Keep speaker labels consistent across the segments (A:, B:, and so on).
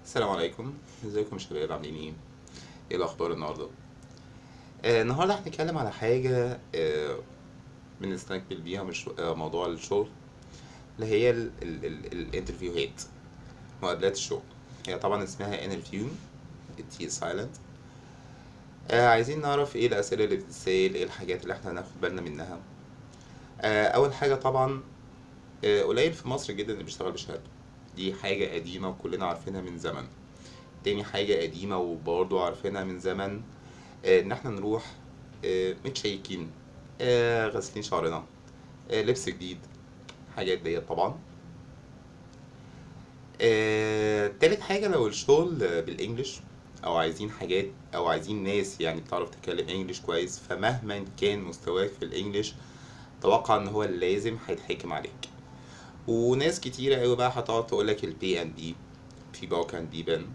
A: السلام عليكم ازيكم يا شباب عاملين ايه ايه الاخبار النهارده آه النهارده هنتكلم على حاجه آه بنستقبل بيها مش آه موضوع الشغل اللي هي ال- ال- ال- الانترفيوهات مقابلات الشغل هي طبعا اسمها انترفيو التي سايلنت آه عايزين نعرف ايه الاسئله اللي بتتسال ايه الحاجات اللي احنا هناخد بالنا منها آه اول حاجه طبعا آه قليل في مصر جدا اللي بيشتغل بشهادته دي حاجه قديمه وكلنا عارفينها من زمن تاني حاجة قديمة وبرضه عارفينها من زمن آه، إن احنا نروح آه، متشيكين آه، غاسلين شعرنا آه، لبس جديد حاجات ديت طبعا آه، تالت حاجة لو الشغل آه، بالإنجلش أو عايزين حاجات أو عايزين ناس يعني بتعرف تتكلم إنجلش كويس فمهما كان مستواك في الإنجلش توقع إن هو لازم هيتحكم عليك وناس كتيرة أوي بقى هتقعد تقولك البي ان بي في باو كان بيبان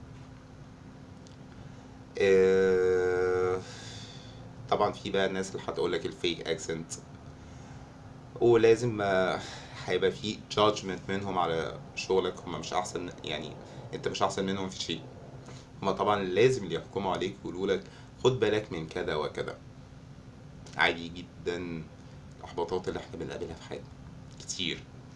A: آه، طبعا في بقى الناس اللي هتقولك الفيك اكسنت ولازم آه، هيبقى في judgment منهم على شغلك هما مش احسن يعني انت مش احسن منهم في شيء هما طبعا لازم اللي يحكموا عليك يقولوا لك خد بالك من كذا وكذا عادي جدا الاحباطات اللي احنا بنقابلها في حياتنا كتير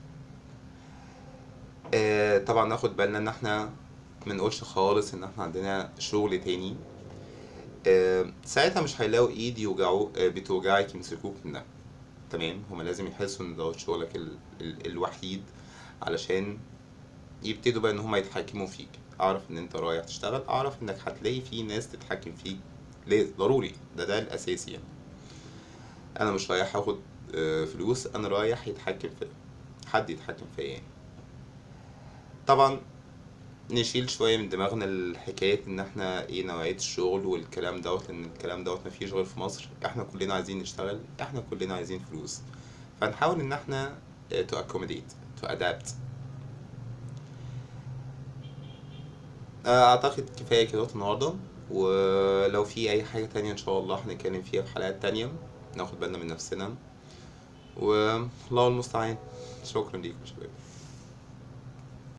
A: آه، طبعا ناخد بالنا ان احنا منقولش خالص ان احنا عندنا شغل تاني آه، ساعتها مش هيلاقوا ايد يوجعوا آه، بتوجعك يمسكوك منها تمام هما لازم يحسوا ان دوت شغلك ال ال الوحيد علشان يبتدوا بقى ان هما يتحكموا فيك اعرف ان انت رايح تشتغل اعرف انك هتلاقي في ناس تتحكم فيك لازم ضروري ده ده الاساسي يعني انا مش رايح اخد آه، فلوس انا رايح يتحكم في حد يتحكم فيا يعني طبعا نشيل شوية من دماغنا الحكاية ان احنا ايه نوعية الشغل والكلام دوت لان الكلام دوت مفيش غير في مصر احنا كلنا عايزين نشتغل احنا كلنا عايزين فلوس فنحاول ان احنا آه، to accommodate to adapt آه، اعتقد كفاية كده النهاردة ولو في اي حاجة تانية ان شاء الله هنتكلم فيها في حلقات تانية ناخد بالنا من نفسنا والله المستعان شكرا ليكم يا شباب